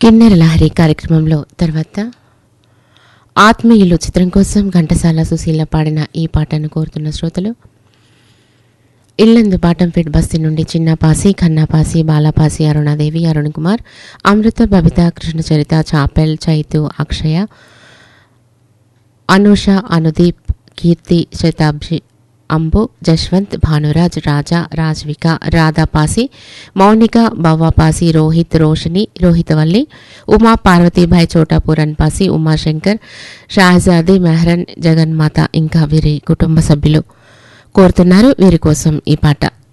కిన్నెర లహరి కార్యక్రమంలో తర్వాత ఆత్మీయులు చిత్రం కోసం ఘంటసాల సుశీల పాడిన ఈ పాటను కోరుతున్న శ్రోతలు ఇల్లందు బాటంపేట్ బస్తీ నుండి చిన్నపాసి ఖన్నాపాసి బాలాపాసి అరుణాదేవి అరుణ్ కుమార్ అమృత బబిత కృష్ణ చరిత చాపెల్ చైతు అక్షయ అనూష అనుదీప్ కీర్తి శతాబ్జి అంబు జశ్వంత్ భానురాజ్ రాజా రాజ్విక రాధాపాసి మౌనిక బవ్వాపాసి రోహిత్ రోషిని రోహితవల్లి ఉమా పార్వతీభాయ్ చోటాపూరన్ పాసి ఉమాశంకర్ షాహజాది మెహరన్ జగన్మాత ఇంకా వీరి కుటుంబ సభ్యులు కోరుతున్నారు వీరి కోసం ఈ పాట